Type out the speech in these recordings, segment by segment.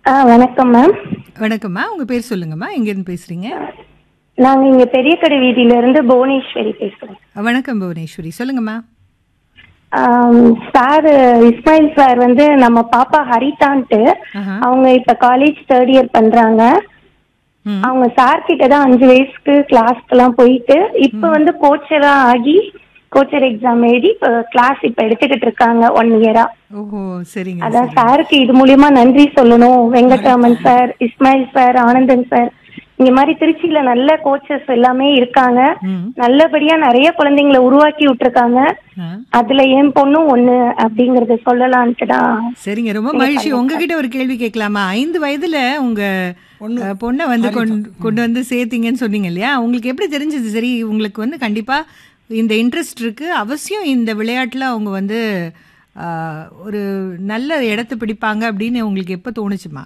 ஆ வணக்கம் மேம் வணக்கம்மா உங்க பேர் சொல்லுங்கம்மா எங்கேருந்து பேசுறீங்க நாங்க இங்க பெரிய கடை வீதியில இருந்து புவனேஸ்வரி பேசுறோம் வணக்கம் புவனேஸ்வரி சொல்லுங்கம்மா சார் இஸ்மாயில் சார் வந்து நம்ம பாப்பா ஹரிதான்ட்டு ஆஹா. அவங்க இப்ப காலேஜ் தேர்ட் இயர் பண்றாங்க ம். அவங்க சார் கிட்ட தான் அஞ்சு வயசுக்கு கிளாஸ்க்கெல்லாம் போயிட்டு இப்ப வந்து கோச்சரா ஆகி கோச்சர் எக்ஸாம் எழுதி இப்ப கிளாஸ் இப்ப எடுத்துக்கிட்டு இருக்காங்க ஒன் இயரா ஓஹோ சரிங்க அதான் சாருக்கு இது மூலியமா நன்றி சொல்லணும் Venkatraman sir Ismail sir Anandhan sir இந்த மாதிரி திருச்சியில நல்ல கோச்சஸ் எல்லாமே இருக்காங்க ம். நல்லபடியா நிறைய குழந்தைங்களை உருவாக்கி விட்டுருக்காங்க ஆ. அதுல என் பொண்ணும் ஒண்ணு அப்படிங்கறத சொல்லலான்ட்டு தான் சரிங்க ரொம்ப மகிழ்ச்சி உங்ககிட்ட ஒரு கேள்வி கேட்கலாமா ஐந்து வயதுல உங்க அஹ், பொண்ணை வந்து கொண்டு கொண்டு வந்து சேர்த்தீங்கன்னு சொன்னீங்க இல்லையா உங்களுக்கு எப்படி தெரிஞ்சது சரி உங்களுக்கு வந்து கண்டிப்பா இந்த இன்ட்ரெஸ்ட் இருக்கு அவசியம் இந்த விளையாட்டுல அவங்க வந்து ஆஹ், ஒரு நல்ல இடத்த பிடிப்பாங்க அப்படின்னு உங்களுக்கு எப்போ தோணுச்சுமா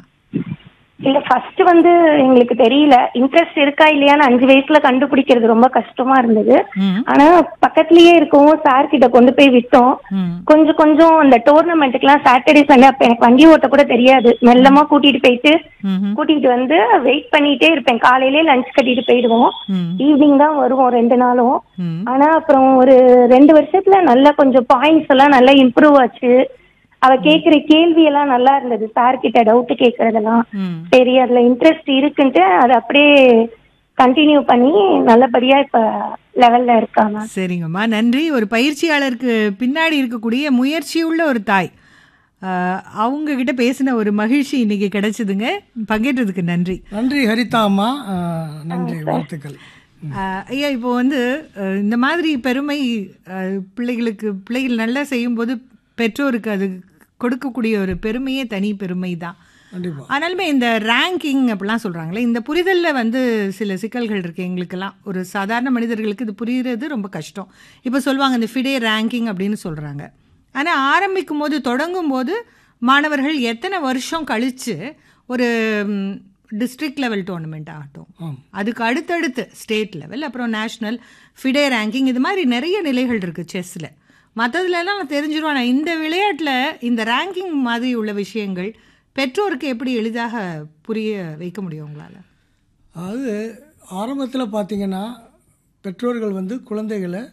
இல்ல ஃபர்ஸ்ட் வந்து எங்களுக்கு தெரியல இன்ட்ரெஸ்ட் இருக்கா இல்லையான்னு அஞ்சு வயசுல கண்டுபிடிக்கிறது ரொம்ப கஷ்டமா இருந்தது ம் ஆனா பக்கத்துலயே இருக்கவும் சார் கிட்ட கொண்டு போய் விட்டோம் ம் கொஞ்சம் கொஞ்சம் அந்த டோர்னமெண்ட்டுக்குலாம் சாட்டர்டே சண்டே அப்ப எனக்கு வண்டி ஓட்ட கூட தெரியாது மெல்லமா கூட்டிட்டு போயிட்டு ம்ஹும். கூட்டிட்டு வந்து வெயிட் பண்ணிட்டே இருப்பேன் காலையிலே லஞ்ச் கட்டிட்டு போயிடுவோம் ம் ஈவினிங் தான் வருவோம் ரெண்டு நாளும் ம் ஆனா அப்புறம் ஒரு ரெண்டு வருஷத்துல நல்லா கொஞ்சம் பாயிண்ட்ஸ் எல்லாம் நல்லா இம்ப்ரூவ் ஆச்சு அவ கேக்குற கேள்வி எல்லாம் நல்லா இருந்தது சார் கிட்ட டவுட் கேக்குறதெல்லாம் ம் சரி அதுல இன்ட்ரெஸ்ட் இருக்குன்ட்டு அதை அப்படியே கண்டினியூ பண்ணி நல்லபடியா இப்ப லெவல்ல இருக்காங்க சரிங்கம்மா நன்றி ஒரு பயிற்சியாளருக்கு பின்னாடி இருக்கக்கூடிய முயற்சியுள்ள ஒரு தாய் ஆஹ், அவங்க கிட்ட பேசின ஒரு மகிழ்ச்சி இன்னைக்கு கிடைச்சதுங்க பங்கேற்றதுக்கு நன்றி நன்றி ஹரிதா அம்மா ஆஹ், நன்றி வாழ்த்துக்கள் ஆஹ், ஐயா இப்போ வந்து அஹ், இந்த மாதிரி பெருமை அஹ், பிள்ளைகளுக்கு பிள்ளைகள் நல்லா செய்யும்போது பெற்றோருக்கு அது கொடுக்கக்கூடிய ஒரு பெருமையே தனி பெருமை தான் கண்டிப்பா ஆனாலுமே இந்த ரேங்கிங் அப்படிலாம் சொல்கிறாங்களே இந்த புரிதலில் வந்து சில சிக்கல்கள் இருக்குது எங்களுக்கெல்லாம் ஒரு சாதாரண மனிதர்களுக்கு இது புரிகிறது ரொம்ப கஷ்டம் இப்போ சொல்லுவாங்க இந்த ஃபிடே ரேங்கிங் அப்படின்னு சொல்கிறாங்க ஆனால் ஆரம்பிக்கும் போது தொடங்கும் போது மாணவர்கள் எத்தனை வருஷம் கழித்து ஒரு டிஸ்ட்ரிக்ட் லெவல் டோர்னமெண்ட் ஆகட்டும் ஆம் அதுக்கு அடுத்தடுத்து ஸ்டேட் லெவல் அப்புறம் நேஷ்னல் ஃபிடே ரேங்கிங் இது மாதிரி நிறைய நிலைகள் இருக்குது செஸ்ஸில் மற்றதுலலாம் தெரிஞ்சிடும் ஆனால் இந்த விளையாட்டில் இந்த ரேங்கிங் மாதிரி உள்ள விஷயங்கள் பெற்றோருக்கு எப்படி எளிதாக புரிய வைக்க முடியும் உங்களால் அதாவது ஆரம்பத்தில் பார்த்தீங்கன்னா பெற்றோர்கள் வந்து குழந்தைகளை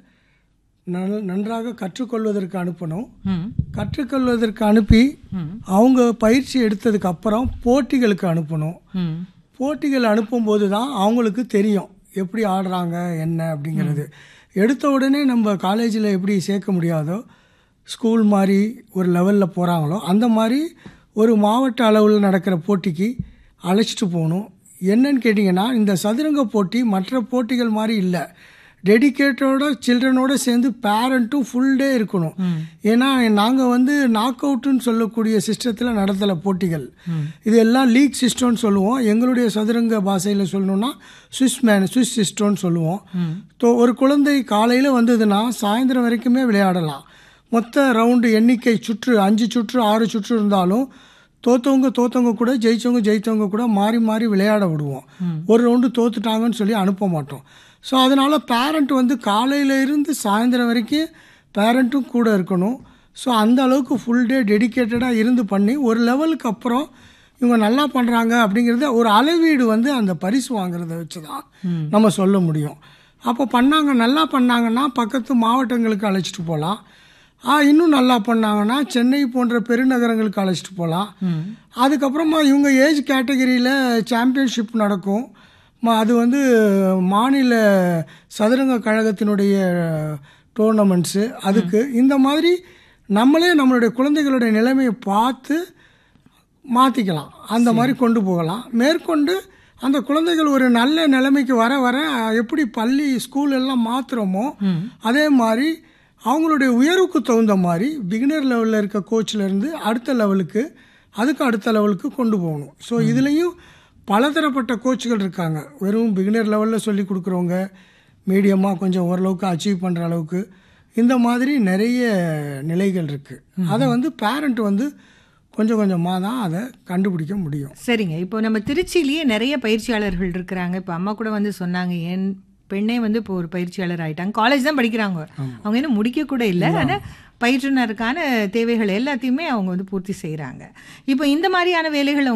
நல்- நன்றாக கற்றுக்கொள்வதற்கு அனுப்பணும் ம் கற்றுக்கொள்வதற்கு அனுப்பி ம் அவங்க பயிற்சி எடுத்ததுக்கு அப்புறம் போட்டிகளுக்கு அனுப்பணும் ம் போட்டிகள் அனுப்பும்போது தான் அவங்களுக்கு தெரியும் எப்படி ஆடுறாங்க என்ன அப்படிங்கிறது எடுத்த உடனே நம்ம காலேஜில் எப்படி சேர்க்க முடியாதோ ஸ்கூல் மாதிரி ஒரு லெவலில் போகிறாங்களோ அந்த மாதிரி ஒரு மாவட்ட அளவில் நடக்கிற போட்டிக்கு அழைச்சிட்டு போகணும் என்னன்னு கேட்டிங்கன்னா இந்த சதுரங்க போட்டி மற்ற போட்டிகள் மாதிரி இல்லை டெடிக்கேட்டோட சில்ட்ரனோட சேர்ந்து பேரண்ட்டும் ஃபுல் டே இருக்கணும் ஏன்னா நாங்கள் வந்து நாக் அவுட்டுன்னு சொல்லக்கூடிய சிஸ்டத்தில் நடத்தலை போட்டிகள் இது எல்லாம் லீக் சிஸ்டம்னு சொல்லுவோம் எங்களுடைய சதுரங்க பாஷையில் சொல்லணும்னா சுவிஸ் மேன் சுவிஸ் சிஸ்டம்னு சொல்லுவோம் தோ ஒரு குழந்தை காலையில் வந்ததுன்னா சாயந்தரம் வரைக்குமே விளையாடலாம் மொத்த ரவுண்டு எண்ணிக்கை சுற்று அஞ்சு சுற்று ஆறு சுற்று இருந்தாலும் தோத்தவங்க தோத்தவங்க கூட ஜெயிச்சவங்க ஜெயித்தவங்க கூட மாறி மாறி விளையாட விடுவோம் ஒரு ரவுண்டு தோத்துட்டாங்கன்னு சொல்லி அனுப்ப மாட்டோம் ஸோ அதனால் பேரண்ட் வந்து காலையில இருந்து சாயந்தரம் வரைக்கும் பேரண்ட்டும் கூட இருக்கணும் ஸோ அந்த அளவுக்கு ஃபுல் டே டெடிக்கேட்டடாக இருந்து பண்ணி ஒரு லெவலுக்கு அப்புறம் இவங்க நல்லா பண்ணுறாங்க அப்படிங்கிறத ஒரு அளவீடு வந்து அந்த பரிசு வாங்குறத வச்சு தான் நம்ம சொல்ல முடியும் அப்போ பண்ணாங்க நல்லா பண்ணாங்கன்னா பக்கத்து மாவட்டங்களுக்கு அழைச்சிட்டு போகலாம் ஆ இன்னும் நல்லா பண்ணாங்கன்னா சென்னை போன்ற பெருநகரங்களுக்கு அழைச்சிட்டு போகலாம் அதுக்கப்புறமா இவங்க ஏஜ் கேட்டகரியில் சாம்பியன்ஷிப் நடக்கும் ம- அது வந்து மாநில சதுரங்க கழகத்தினுடைய டோர்னமெண்ட்ஸு அதுக்கு இந்த மாதிரி நம்மளே நம்மளுடைய குழந்தைகளுடைய நிலைமையை பார்த்து மாற்றிக்கலாம் அந்த மாதிரி கொண்டு போகலாம் மேற்கொண்டு அந்த குழந்தைகள் ஒரு நல்ல நிலைமைக்கு வர வர எப்படி பள்ளி ஸ்கூல் எல்லாம் மாத்துறோமோ அதே மாதிரி அவங்களுடைய உயர்வுக்கு தகுந்த மாதிரி பிகினர் லெவலில் இருக்க கோச்சில் இருந்து அடுத்த லெவலுக்கு அதுக்கு அடுத்த லெவலுக்கு கொண்டு போகணும் ஸோ இதுலேயும் பலதரப்பட்ட கோச்சுகள் இருக்காங்க வெறும் பிகினர் லெவலில் சொல்லி கொடுக்குறவங்க மீடியமாக கொஞ்சம் ஓரளவுக்கு அச்சீவ் பண்ணுற அளவுக்கு இந்த மாதிரி நிறைய நிலைகள் இருக்குது அதை வந்து பேரண்ட் வந்து கொஞ்சம் கொஞ்சமாக தான் அதை கண்டுபிடிக்க முடியும் சரிங்க இப்போ நம்ம திருச்சியிலேயே நிறைய பயிற்சியாளர்கள் இருக்கிறாங்க இப்போ அம்மா கூட வந்து சொன்னாங்க என் பெண்ணே வந்து இப்போ ஒரு பயிற்சியாளர் ஆயிட்டாங்க காலேஜ் தான் படிக்கிறாங்க அவங்க இன்னும் முடிக்க கூட இல்லை ஆனால் பயிற்றுனருக்கான தேவைகள் எல்லாத்தையுமே அவங்க வந்து பூர்த்தி செய்கிறாங்க இப்போ இந்த மாதிரியான வேலைகளை